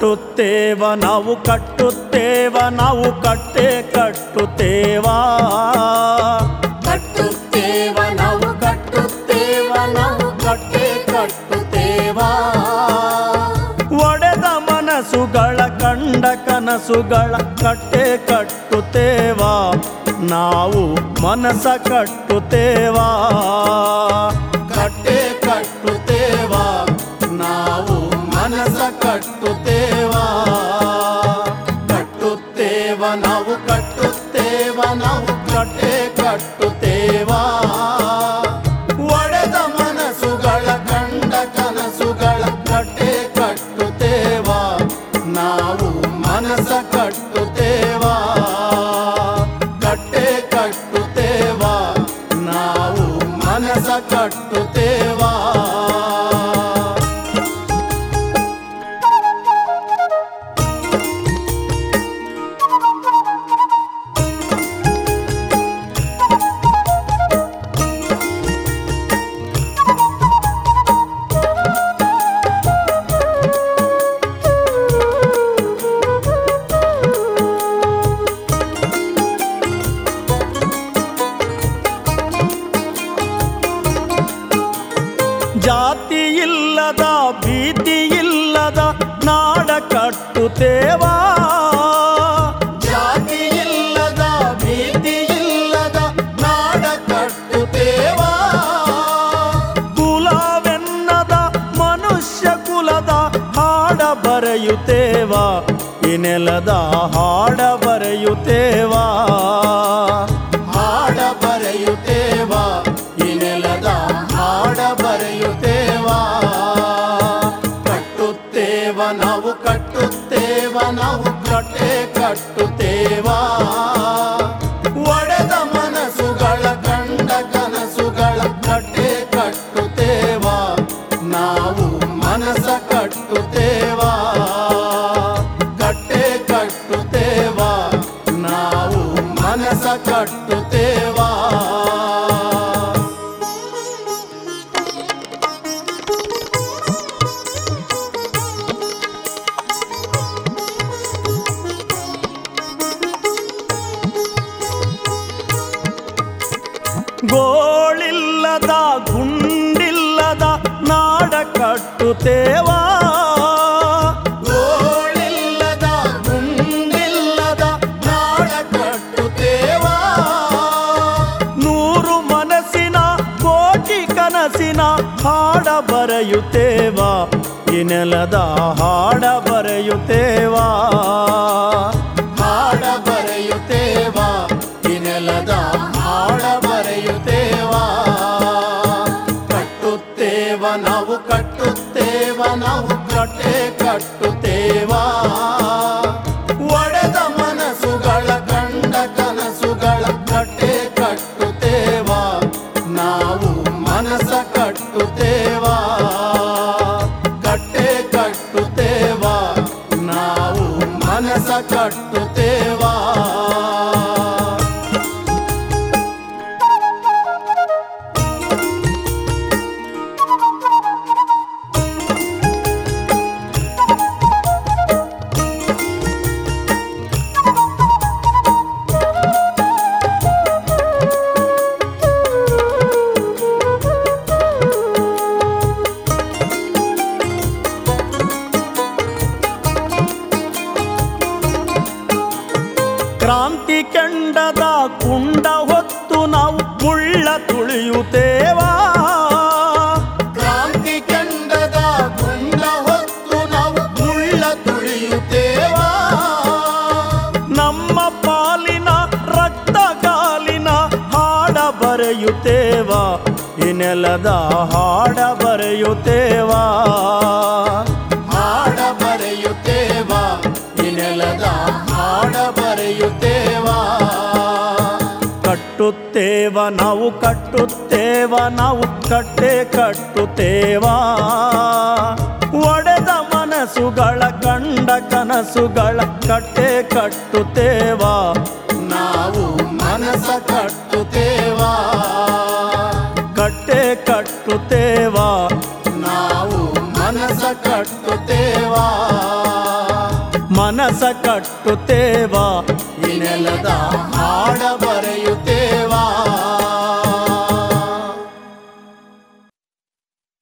ಕಟ್ಟುತ್ತೇವ ನಾವು ಕಟ್ಟುತ್ತೇವ ನಾವು ಕಟ್ಟೆ ಕಟ್ಟುತ್ತೇವಾ ಕಟ್ಟುತ್ತೇವ ನಾವು ಕಟ್ಟುತ್ತೇವ ನಾವು ಕಟ್ಟೆ ಕಟ್ಟುತ್ತೇವಾ ಒಡೆದ ಮನಸ್ಸುಗಳ ಕಂಡ ಕನಸುಗಳ ಕಟ್ಟೆ ಕಟ್ಟುತ್ತೇವಾ ನಾವು ಮನಸ ಕಟ್ಟುತ್ತೇವಾ ಕಟ್ಟೆ ಕಟ್ಟುತ್ತೇವಾ ನಾವು ಮನಸ ಕಟ್ಟುತ್ತೇವಾ ಕಟ್ಟುತ್ತೇವ ನಾವು ಕಟ್ಟುತ್ತೇವ ನಾವು ಕಟ್ಟೆ ಕಟ್ಟುತ್ತೇವಾ ಒಡೆದ ಮನಸ್ಸುಗಳ ಕಂಡ ಕನಸುಗಳ ಕಟ್ಟೆ ಕಟ್ಟುತ್ತೇವಾ ನಾವು ಮನಸ ಕಟ್ಟುತ್ತೇವಾ ಕಟ್ಟೆ ಕಟ್ಟುತ್ತೇವಾ ನಾವು ಮನಸ ಕಟ್ಟುತ್ತೇವಾ ಜಾತಿ ಇಲ್ಲದ ಭೀತಿ ಇಲ್ಲದ ನಾಡ ಕಟ್ಟುತ್ತೇವಾ ಜಾತಿ ಇಲ್ಲದ ಭೀತಿ ಇಲ್ಲದ ನಾಡ ಕಟ್ಟುತ್ತೇವಾ ಕುಲವೆನ್ನದ ಮನುಷ್ಯ ಕುಲದ ಹಾಡ ಬರೆಯುತ್ತೇವಾ ಈ ನೆಲದ ಹಾಡ ಬರೆಯುತ್ತೇವಾ ಹಾಡ ಬರೆಯುತ್ತೇವಾ ಈ ನೆಲದ ಹಾಡ ಬರೆಯುತ್ತೇವಾ ಕಟ್ಟುತ್ತೇವ ನಾವು ಕಟ್ಟುತ್ತೇವ ನಾವು ಕಟ್ಟೆ ಕಟ್ಟುತ್ತೇವಾ ಒಡೆದ ಮನಸ್ಸುಗಳ ಕಂಡ ಕನಸುಗಳ ಕಟ್ಟೆ ಕಟ್ಟುತ್ತೇವಾ ನಾವು ಮನಸ ಕಟ್ಟುತ್ತೇವಾ ಕಟ್ಟೆ ಕಟ್ಟುತ್ತೇವಾ ನಾವು ಮನಸ ಕಟ್ಟುತ್ತೇವಾ ಗೋಳಿಲ್ಲದ ಗುಂಡಿಲ್ಲದ ನಾಡ ಕಟ್ಟುತ್ತೇವಾ ಗೋಳಿಲ್ಲದ ಗುಂಡಿಲ್ಲದ ನಾಡ ಕಟ್ಟುತ್ತೇವಾ ನೂರು ಮನಸ್ಸಿನ ಕೋಟಿ ಕನಸಿನ ಹಾಡ ಬರೆಯುತ್ತೇವಾ ಈ ನೆಲದ ಹಾಡ ಬರೆಯುತ್ತೇವಾ ಹಾಡ ಬರೆಯುತ್ತೇವಾ ಈ ನೆಲದ ಹಾಡ ಬರೆಯುತ್ತೇವಾ ಕಟ್ಟುತ್ತೇವ ನಾವು ಕಟ್ಟುತ್ತೇವ ನಾವು ಕಟ್ಟೆ ಕಟ್ಟುತ್ತೇವಾ ಒಡೆದ ಮನಸ್ಸುಗಳ ಕಂಡ ಕನಸುಗಳ ಕಟ್ಟೆ ಕಟ್ಟುತ್ತೇವಾ ನಾವು ಮನಸ ಕಟ್ಟುತ್ತೇವಾ ಕಟ್ಟೆ ಕಟ್ಟುತ್ತೇವಾ ನಾವು ಮನಸ ಕಟ್ಟುತ್ತೇವಾ ಕ್ರಾಂತಿ ಕೆಂಡದ ಕುಂಡ ಹೊತ್ತು ನಾವು ಮುಳ್ಳ ತುಳಿಯುತ್ತೇವಾ ಕ್ರಾಂತಿ ಕಂಡದ ಗುಂಡ ಹೊತ್ತು ನಾವು ಮುಳ್ಳ ತುಳಿಯುತ್ತೇವಾ ನಮ್ಮ ಪಾಲಿನ ರಕ್ತ ಗಾಲಿನ ಹಾಡ ಬರೆಯುತ್ತೇವಾ ಈ ನೆಲದ ಹಾಡ ಬರೆಯುತ್ತೇವಾ ಹಾಡ ಬರೆಯುತ್ತೇವಾ ಈ ನೆಲದ ಹಾಡ ಬರೆಯುತ್ತೇವಾ ಕಟ್ಟುತ್ತೇವ ನಾವು ಕಟ್ಟುತ್ತೇವ ನಾವು ಕಟ್ಟೆ ಕಟ್ಟುತ್ತೇವಾ ಒಡೆದ ಮನಸ್ಸುಗಳ ಕಂಡ ಕನಸುಗಳ ಕಟ್ಟೆ ಕಟ್ಟುತ್ತೇವಾ ನಾವು ಮನಸ ಕಟ್ಟುತ್ತೇವಾ ಕಟ್ಟೆ ಕಟ್ಟುತ್ತೇವಾ ನಾವು ಮನಸ ಕಟ್ಟುತ್ತೇವಾ ಮನಸ ಕಟ್ಟುತ್ತೇವಾ ಈ ನೆಲದ ಹಾಡ ಬರೆಯುತ್ತೇವಾ